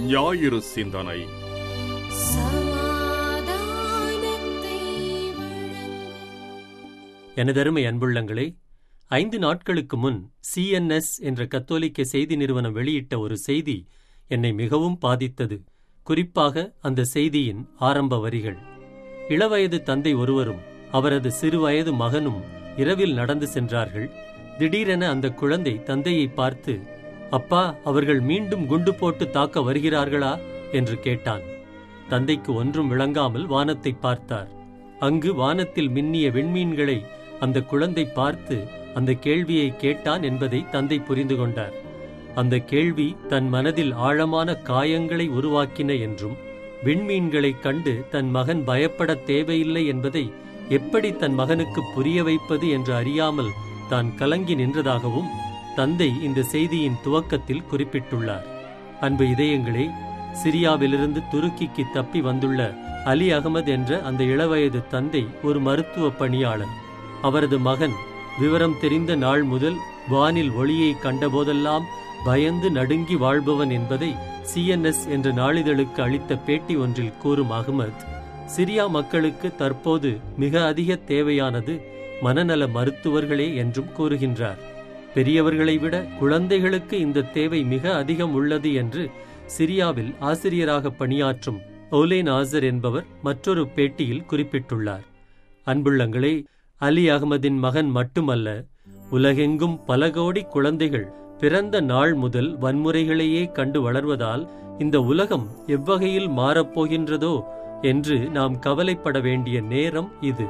ஞாயிறு சிந்தனை சமாதானத்தை வழங்கும் எனதருமை அன்புள்ளங்களே ஐந்து நாட்களுக்கு முன் சிஎன்எஸ் என்ற கத்தோலிக்க செய்தி நிறுவனம் வெளியிட்ட ஒரு செய்தி என்னை மிகவும் பாதித்தது குறிப்பாக அந்த செய்தியின் ஆரம்ப வரிகள் இளவயது தந்தை ஒருவரும் அவரது சிறுவயது மகனும் இரவில் நடந்து சென்றார்கள் திடீரென அந்த குழந்தை தந்தையை பார்த்து அப்பா அவர்கள் மீண்டும் குண்டு போட்டு தாக்க வருகிறார்களா என்று கேட்டான் தந்தைக்கு ஒன்றும் விளங்காமல் வானத்தை பார்த்தார் அங்கு வானத்தில் மின்னிய விண்மீன்களை அந்த குழந்தை பார்த்து அந்த கேள்வியை கேட்டான் என்பதை தந்தை புரிந்து கொண்டார் அந்த கேள்வி தன் மனதில் ஆழமான காயங்களை உருவாக்கின என்றும் விண்மீன்களைக் கண்டு தன் மகன் பயப்படத் தேவையில்லை என்பதை எப்படி தன் மகனுக்கு புரிய வைப்பது என்று அறியாமல் தான் கலங்கி நின்றதாகவும் தந்தை இந்த செய்தியின் துவக்கத்தில் குறிப்பிட்டுள்ளார் அன்பு இதயங்களே சிரியாவிலிருந்து துருக்கிக்கு தப்பி வந்துள்ள அலி அகமது என்ற அந்த இளவயது தந்தை ஒரு மருத்துவ பணியாளர் அவரது மகன் விவரம் தெரிந்த நாள் முதல் வானில் ஒளியை கண்டபோதெல்லாம் பயந்து நடுங்கி வாழ்பவன் என்பதை சிஎன்எஸ் என்ற நாளிதழுக்கு அளித்த பேட்டி ஒன்றில் கூறும் அகமது சிரியா மக்களுக்கு தற்போது மிக அதிக தேவையானது மனநல மருத்துவர்களே என்றும் கூறுகின்றார் பெரியவர்களை விட குழந்தைகளுக்கு இந்த தேவை மிக அதிகம் உள்ளது என்று சிரியாவில் ஆசிரியராக பணியாற்றும் ஓலே நாசர் என்பவர் மற்றொரு பேட்டியில் குறிப்பிட்டுள்ளார் அன்புள்ளங்களே அலி அகமதின் மகன் மட்டுமல்ல உலகெங்கும் பல கோடி குழந்தைகள் பிறந்த நாள் முதல் வன்முறைகளையே கண்டு வளர்வதால் இந்த உலகம் எவ்வகையில் மாறப்போகின்றதோ என்று நாம் கவலைப்பட வேண்டிய நேரம் இது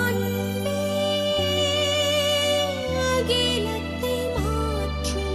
அகிலத்தை மாற்றும்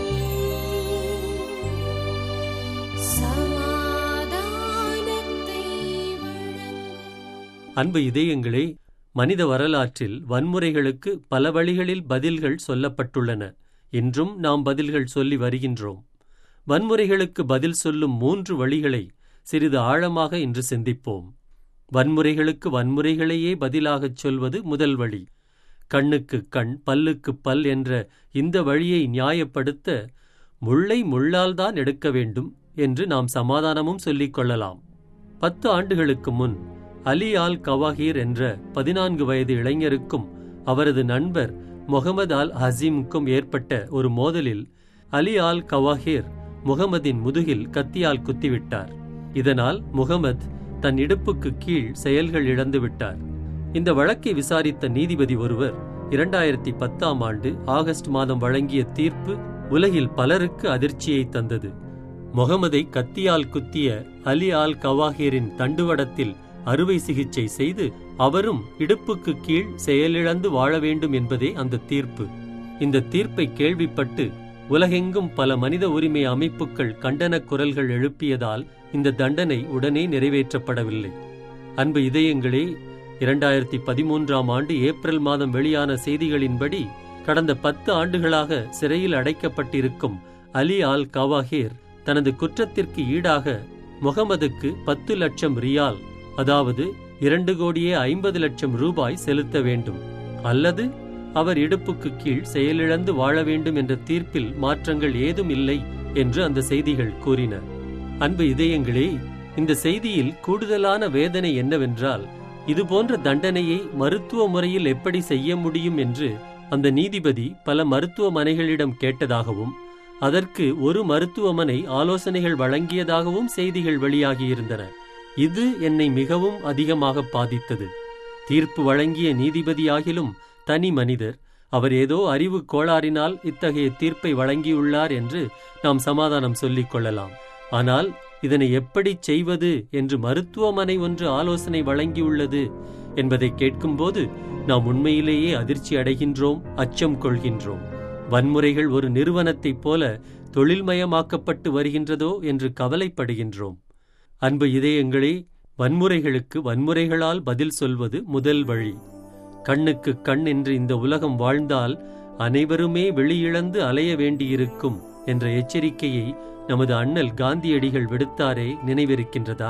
சமாதானத்தை வழங்கும் அன்பு இதயங்களே மனித வரலாற்றில் வன்முறைகளுக்கு பல வழிகளில் பதில்கள் சொல்லப்பட்டுள்ளன இன்றும் நாம் பதில்கள் சொல்லி வருகின்றோம் வன்முறைகளுக்கு பதில் சொல்லும் மூன்று வழிகளை சிறிது ஆழமாக இன்று சிந்திப்போம் வன்முறைகளுக்கு வன்முறைகளையே பதிலாகச் சொல்வது முதல் வழி கண்ணுக்கு கண் பல்லுக்கு பல் என்ற இந்த வழியை நியாயப்படுத்த முள்ளை முள்ளால்தான் எடுக்க வேண்டும் என்று நாம் சமாதானமும் சொல்லிக் கொள்ளலாம் பத்து ஆண்டுகளுக்கு முன் அலி ஆல் கவாஹீர் என்ற பதினான்கு வயது இளைஞருக்கும் அவரது நண்பர் முகமது அல் ஹசீமுக்கும் ஏற்பட்ட ஒரு மோதலில் அலி ஆல் கவாஹீர் முகமதின் முதுகில் கத்தியால் குத்திவிட்டார் இதனால் முகமது தன் இடுப்புக்கு கீழ் செயல்கள் இழந்து விட்டார் இந்த வழக்கை விசாரித்த நீதிபதி ஒருவர் இரண்டாயிரத்தி பத்தாம் ஆண்டு ஆகஸ்ட் மாதம் வழங்கிய தீர்ப்பு உலகில் பலருக்கு அதிர்ச்சியை தந்தது முகமதை கத்தியால் குத்திய அலி ஆல் கவாஹீரின் தண்டுவடத்தில் அறுவை சிகிச்சை செய்து அவரும் இடுப்புக்கு கீழ் செயலிழந்து வாழ வேண்டும் என்பதே அந்த தீர்ப்பு இந்த தீர்ப்பை கேள்விப்பட்டு உலகெங்கும் பல மனித உரிமை அமைப்புகள் கண்டன குரல்கள் எழுப்பியதால் இந்த தண்டனை உடனே நிறைவேற்றப்படவில்லை அன்பு இதயங்களே இரண்டாயிரத்தி பதிமூன்றாம் ஆண்டு ஏப்ரல் மாதம் வெளியான செய்திகளின்படி கடந்த பத்து ஆண்டுகளாக சிறையில் அடைக்கப்பட்டிருக்கும் அலி ஆல் கவாஹேர் தனது குற்றத்திற்கு ஈடாக முகமதுக்கு பத்து லட்சம் ரியால் அதாவது இரண்டு கோடியே ஐம்பது லட்சம் ரூபாய் செலுத்த வேண்டும் அல்லது அவர் இடுப்புக்கு கீழ் செயலிழந்து வாழ வேண்டும் என்ற தீர்ப்பில் மாற்றங்கள் ஏதும் இல்லை என்று அந்த செய்திகள் கூறின அன்பு இதயங்களே இந்த செய்தியில் கூடுதலான வேதனை என்னவென்றால் இதுபோன்ற தண்டனையை மருத்துவ முறையில் எப்படி செய்ய முடியும் என்று அந்த நீதிபதி பல மருத்துவமனைகளிடம் கேட்டதாகவும் அதற்கு ஒரு மருத்துவமனை ஆலோசனைகள் வழங்கியதாகவும் செய்திகள் வெளியாகியிருந்தன இது என்னை மிகவும் அதிகமாக பாதித்தது தீர்ப்பு வழங்கிய நீதிபதியாகிலும் தனி மனிதர் அவர் ஏதோ அறிவு கோளாறினால் இத்தகைய தீர்ப்பை வழங்கியுள்ளார் என்று நாம் சமாதானம் சொல்லிக் கொள்ளலாம் ஆனால் இதனை எப்படி செய்வது என்று மருத்துவமனை ஒன்று ஆலோசனை வழங்கியுள்ளது என்பதை கேட்கும்போது நாம் உண்மையிலேயே அதிர்ச்சி அடைகின்றோம் அச்சம் கொள்கின்றோம் வன்முறைகள் ஒரு நிறுவனத்தைப் போல தொழில்மயமாக்கப்பட்டு வருகின்றதோ என்று கவலைப்படுகின்றோம் அன்பு இதயங்களே வன்முறைகளுக்கு வன்முறைகளால் பதில் சொல்வது முதல் வழி கண்ணுக்கு கண் என்று இந்த உலகம் வாழ்ந்தால் அனைவருமே வெளியிழந்து அலைய வேண்டியிருக்கும் என்ற எச்சரிக்கையை நமது அண்ணல் காந்தியடிகள் விடுத்தாரே நினைவிருக்கின்றதா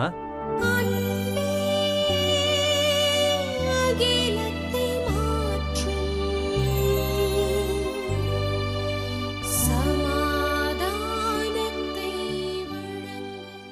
அகிலத்தை மாற்றும் சமாதானத்தை வழங்கும்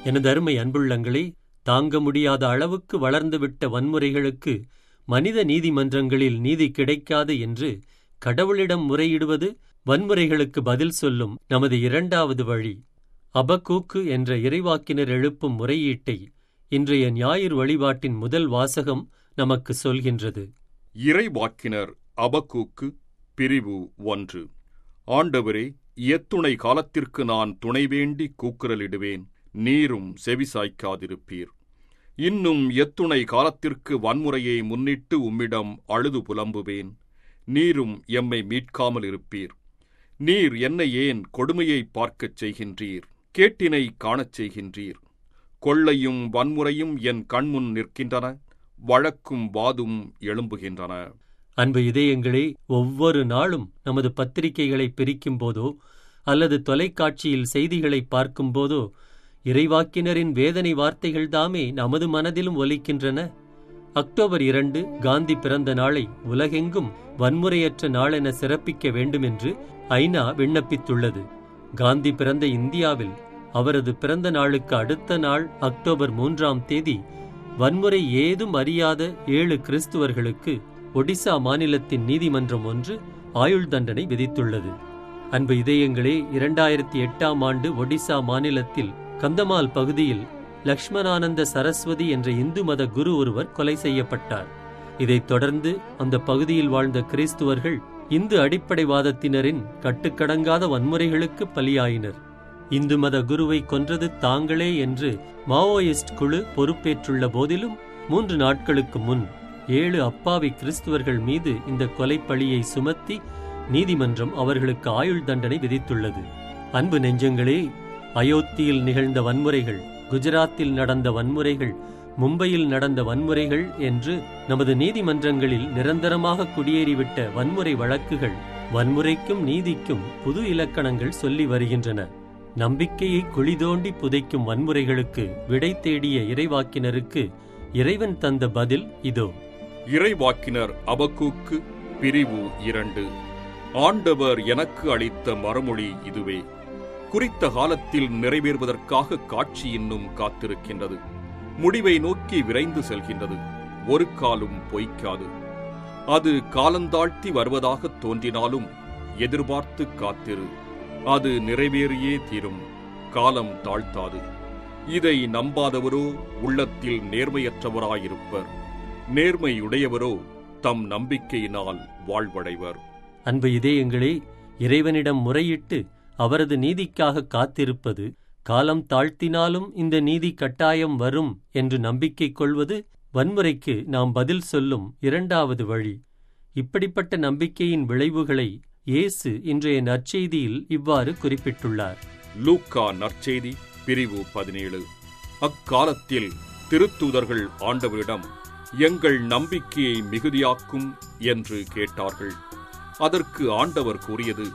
எனது அருமை அன்புள்ளங்களே தாங்க முடியாத அளவுக்கு வளர்ந்துவிட்ட வன்முறைகளுக்கு மனித நீதிமன்றங்களில் நீதி கிடைக்காது என்று கடவுளிடம் முறையிடுவது வன்முறைகளுக்கு பதில் சொல்லும் நமது இரண்டாவது வழி அபக்கூக்கு என்ற இறைவாக்கினர் எழுப்பும் முறையீட்டை இன்றைய ஞாயிறு வழிபாட்டின் முதல் வாசகம் நமக்கு சொல்கின்றது இறைவாக்கினர் அபக்கூக்கு பிரிவு ஒன்று ஆண்டவரே எத்துணை காலத்திற்கு நான் துணை வேண்டி கூக்குரலிடுவேன் நீரும் செவிசாய்க்காதிருப்பீர் இன்னும் எத்துணை காலத்திற்கு வன்முறையை முன்னிட்டு உம்மிடம் அழுது புலம்புவேன் நீரும் எம்மை மீட்காமல் இருப்பீர் நீர் என்னை ஏன் கொடுமையை பார்க்கச் செய்கின்றீர் கேட்டினை காணச் செய்கின்றீர் கொள்ளையும் வன்முறையும் என் கண்முன் நிற்கின்றன வழக்கும் வாதும் எழும்புகின்றன அன்பு இதயங்களே ஒவ்வொரு நாளும் நமது பத்திரிகைகளை பிரிக்கும் போதோ அல்லது தொலைக்காட்சியில் செய்திகளை பார்க்கும் போதோ இறைவாக்கினரின் வேதனை வார்த்தைகள்தாமே நமது மனதிலும் ஒலிக்கின்றன அக்டோபர் இரண்டு காந்தி பிறந்த நாளை உலகெங்கும் வன்முறையற்ற நாளென சிறப்பிக்க வேண்டுமென்று ஐநா விண்ணப்பித்துள்ளது காந்தி பிறந்த இந்தியாவில் அவரது பிறந்த நாளுக்கு அடுத்த நாள் அக்டோபர் மூன்றாம் தேதி வன்முறை ஏதும் அறியாத ஏழு கிறிஸ்துவர்களுக்கு ஒடிசா மாநிலத்தின் நீதிமன்றம் ஒன்று ஆயுள் தண்டனை விதித்துள்ளது அன்பு இதயங்களே இரண்டாயிரத்தி எட்டாம் ஆண்டு ஒடிசா மாநிலத்தில் கந்தமால் பகுதியில் லக்ஷ்மணானந்த சரஸ்வதி என்ற இந்து மத குரு ஒருவர் கொலை செய்யப்பட்டார் இதைத் தொடர்ந்து அந்த பகுதியில் வாழ்ந்த கிறிஸ்துவர்கள் இந்து அடிப்படைவாதத்தினரின் கட்டுக்கடங்காத வன்முறைகளுக்கு பலியாயினர் இந்து மத குருவை கொன்றது தாங்களே என்று மாவோயிஸ்ட் குழு பொறுப்பேற்றுள்ள போதிலும் மூன்று நாட்களுக்கு முன் ஏழு அப்பாவி கிறிஸ்துவர்கள் மீது இந்த கொலைப்பழியை சுமத்தி நீதிமன்றம் அவர்களுக்கு ஆயுள் தண்டனை விதித்துள்ளது அன்பு நெஞ்சங்களே அயோத்தியில் நிகழ்ந்த வன்முறைகள் குஜராத்தில் நடந்த வன்முறைகள் மும்பையில் நடந்த வன்முறைகள் என்று நமது நீதிமன்றங்களில் நிரந்தரமாக குடியேறிவிட்ட வன்முறை வழக்குகள் வன்முறைக்கும் நீதிக்கும் புது இலக்கணங்கள் சொல்லி வருகின்றன நம்பிக்கையை குழிதோண்டி புதைக்கும் வன்முறைகளுக்கு விடை தேடிய இறைவாக்கினருக்கு இறைவன் தந்த பதில் இதோ இறைவாக்கினர் அபக்கூக்கு பிரிவு இரண்டு ஆண்டவர் எனக்கு அளித்த மறுமொழி இதுவே குறித்த காலத்தில் நிறைவேறுவதற்காக காட்சி இன்னும் காத்திருக்கின்றது முடிவை நோக்கி விரைந்து செல்கின்றது ஒரு காலும் பொய்க்காது அது காலந்தாழ்த்தி வருவதாகத் தோன்றினாலும் எதிர்பார்த்து காத்திரு அது நிறைவேறியே தீரும் காலம் தாழ்த்தாது இதை நம்பாதவரோ உள்ளத்தில் நேர்மையற்றவராயிருப்பர் நேர்மையுடையவரோ தம் நம்பிக்கையினால் வாழ்வடைவர் அன்பு இதயங்களே இறைவனிடம் முறையிட்டு அவரது நீதிக்காக காத்திருப்பது காலம் தாழ்த்தினாலும் இந்த நீதி கட்டாயம் வரும் என்று நம்பிக்கை கொள்வது வன்முறைக்கு நாம் பதில் சொல்லும் இரண்டாவது வழி இப்படிப்பட்ட நம்பிக்கையின் விளைவுகளை இயேசு இன்றைய நற்செய்தியில் இவ்வாறு குறிப்பிட்டுள்ளார் லூக்கா நற்செய்தி பிரிவு பதினேழு அக்காலத்தில் திருத்தூதர்கள் ஆண்டவரிடம் எங்கள் நம்பிக்கையை மிகுதியாக்கும் என்று கேட்டார்கள் அதற்கு ஆண்டவர் கூறியது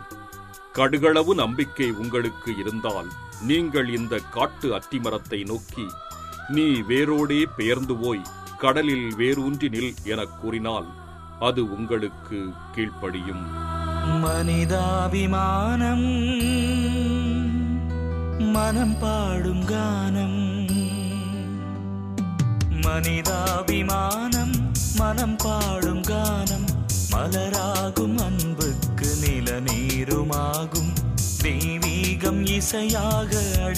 கடுகளவு நம்பிக்கை உங்களுக்கு இருந்தால் நீங்கள் இந்த காட்டு அத்திமரத்தை நோக்கி நீ வேரோடே பெயர்ந்து போய் கடலில் வேரூன்றி நில் எனக் கூறினால் அது உங்களுக்கு கீழ்ப்படியும் மனிதாபிமானம் மனம் பாடும் கானம் மனிதாபிமானம் மனம் பாடும் கானம் மலராகும் அன்புக்கு நிலநீருமாகும் தெய்வீகம் இசையாக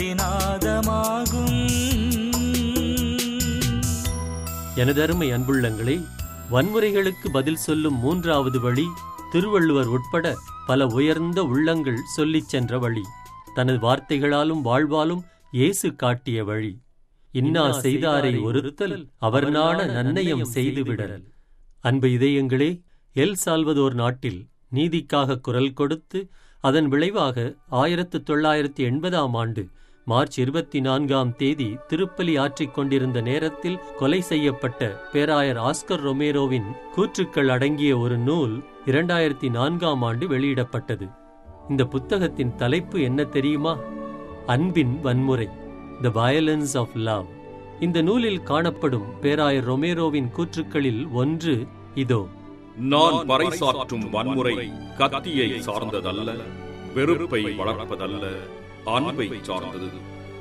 அடிநாதமாகும் எனதருமை அன்புள்ளங்களே வன்முறைகளுக்கு பதில் சொல்லும் மூன்றாவது வழி திருவள்ளுவர் உட்பட பல உயர்ந்த உள்ளங்கள் சொல்லிச் சென்ற வழி தனது வார்த்தைகளாலும் வாழ்வாலும் இயேசு காட்டிய வழி இன்னா செய்தாரை ஒருத்தல் அவர் நாண நன்னயம் செய்துவிடல் அன்பு இதயங்களே எல் சால்வதோர் நாட்டில் நீதிக்காக குரல் கொடுத்து அதன் விளைவாக ஆயிரத்து தொள்ளாயிரத்தி எண்பதாம் ஆண்டு மார்ச் இருபத்தி நான்காம் தேதி திருப்பலி ஆற்றிக் கொண்டிருந்த நேரத்தில் கொலை செய்யப்பட்ட பேராயர் ஆஸ்கர் ரொமேரோவின் கூற்றுக்கள் அடங்கிய ஒரு நூல் இரண்டாயிரத்தி நான்காம் ஆண்டு வெளியிடப்பட்டது இந்த புத்தகத்தின் தலைப்பு என்ன தெரியுமா அன்பின் வன்முறை த வயலன்ஸ் ஆஃப் லவ் இந்த நூலில் காணப்படும் பேராயர் ரொமேரோவின் கூற்றுக்களில் ஒன்று இதோ நான் பறைசாற்றும் வன்முறை கத்தியை சார்ந்ததல்ல வெறுப்பை வளர்ப்பதல்ல அன்பை சார்ந்தது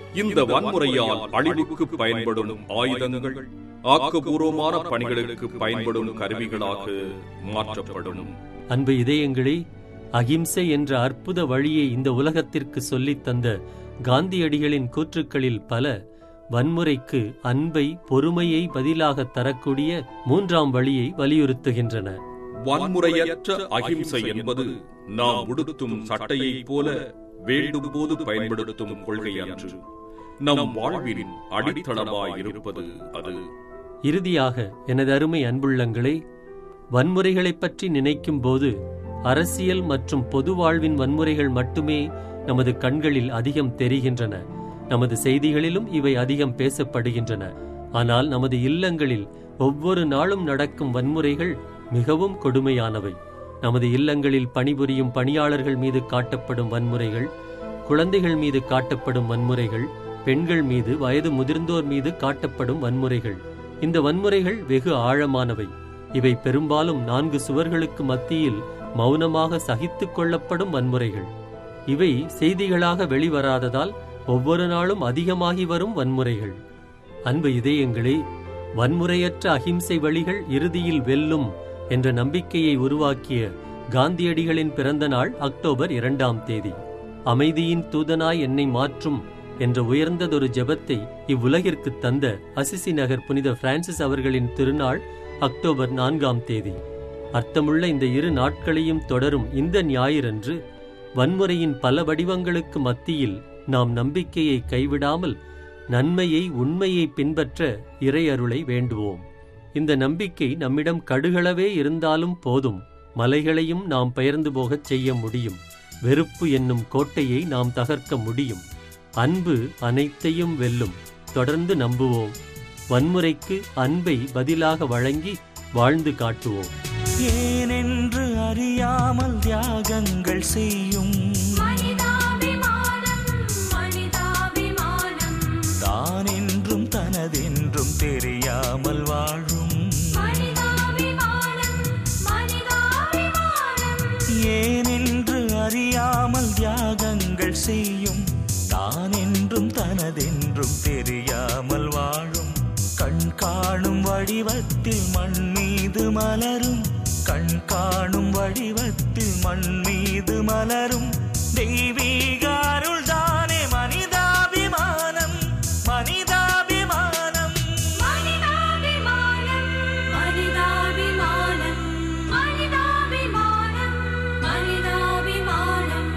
இந்த வன்முறையால் அழிவுக்கு பயன்படும் ஆயுதங்கள் ஆக்கப்பூர்வமான பணிகளுக்கு பயன்படும் கருவிகளாக மாற்றப்படும் அன்பு இதயங்களே அகிம்சை என்ற அற்புத வழியை இந்த உலகத்திற்கு சொல்லித் தந்த காந்தியடிகளின் கூற்றுக்களில் பல வன்முறைக்கு அன்பை பொறுமையை பதிலாக தரக்கூடிய மூன்றாம் வழியை வலியுறுத்துகின்றன வன்முறையற்ற அகிம்சை என்பது நாம் உடுத்தும் சட்டையைப் போல வேண்டும் போது பயன்படுத்தும் கொள்கை அன்று நம் வாழ்வின் அடித்தளமாய் இருப்பது அது இறுதியாக எனது அருமை அன்புள்ளங்களே வன்முறைகளைப் பற்றி நினைக்கும் போது அரசியல் மற்றும் பொது வாழ்வின் வன்முறைகள் மட்டுமே நமது கண்களில் அதிகம் தெரிகின்றன நமது செய்திகளிலும் இவை அதிகம் பேசப்படுகின்றன ஆனால் நமது இல்லங்களில் ஒவ்வொரு நாளும் நடக்கும் வன்முறைகள் மிகவும் கொடுமையானவை நமது இல்லங்களில் பணிபுரியும் பணியாளர்கள் மீது காட்டப்படும் வன்முறைகள் குழந்தைகள் மீது காட்டப்படும் வன்முறைகள் பெண்கள் மீது வயது முதிர்ந்தோர் மீது காட்டப்படும் வன்முறைகள் இந்த வன்முறைகள் வெகு ஆழமானவை இவை பெரும்பாலும் நான்கு சுவர்களுக்கு மத்தியில் மௌனமாக சகித்துக் கொள்ளப்படும் வன்முறைகள் இவை செய்திகளாக வெளிவராததால் ஒவ்வொரு நாளும் அதிகமாகி வரும் வன்முறைகள் அன்பு இதயங்களே வன்முறையற்ற அகிம்சை வழிகள் இறுதியில் வெல்லும் என்ற நம்பிக்கையை உருவாக்கிய காந்தியடிகளின் பிறந்த நாள் அக்டோபர் இரண்டாம் தேதி அமைதியின் தூதனாய் என்னை மாற்றும் என்ற உயர்ந்ததொரு ஜெபத்தை இவ்வுலகிற்கு தந்த அசிசி நகர் புனித பிரான்சிஸ் அவர்களின் திருநாள் அக்டோபர் நான்காம் தேதி அர்த்தமுள்ள இந்த இரு நாட்களையும் தொடரும் இந்த ஞாயிறன்று வன்முறையின் பல வடிவங்களுக்கு மத்தியில் நாம் நம்பிக்கையை கைவிடாமல் நன்மையை உண்மையை பின்பற்ற இறையருளை வேண்டுவோம் இந்த நம்பிக்கை நம்மிடம் கடுகளவே இருந்தாலும் போதும் மலைகளையும் நாம் பெயர்ந்து போகச் செய்ய முடியும் வெறுப்பு என்னும் கோட்டையை நாம் தகர்க்க முடியும் அன்பு அனைத்தையும் வெல்லும் தொடர்ந்து நம்புவோம் வன்முறைக்கு அன்பை பதிலாக வழங்கி வாழ்ந்து காட்டுவோம் ஏனென்று அறியாமல் தியாகங்கள் செய்யும் மனிதாபிமானம் மனிதாபிமானம் தான் என்றும் தனதென்றும் தெரியாமல் வாழும் மனிதாபிமானம் மனிதாபிமானம் ஏனென்று அறியாமல் தியாகங்கள் செய்யும் தான் என்றும் தனதென்றும் தெரியாமல் வாழும் கண் காணும் வடிவத்தில் மண் மீது மலரும் கண் காணும் வடிவத்தில் மண் மீது மலரும் தெய்வீக அருள் தானே மனிதாபிமானம் மனிதாபிமானம் மனிதாபிமானம் மனிதாபிமானம் மனிதாபிமானம் மனிதாபிமானம்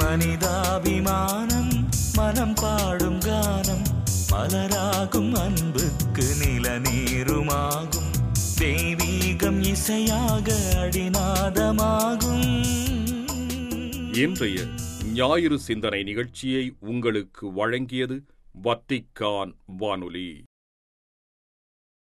மனிதாபிமானம் மனம் பாடும் கானம் மலராகும் அன்புக்கு நில நீருமாகும் தெய்வீகம் இசையாக அடிநாதமாகும் இன்றைய ஞாயிறு சிந்தனை நிகழ்ச்சியை உங்களுக்கு வழங்கியது வத்திக்கான் வானொலி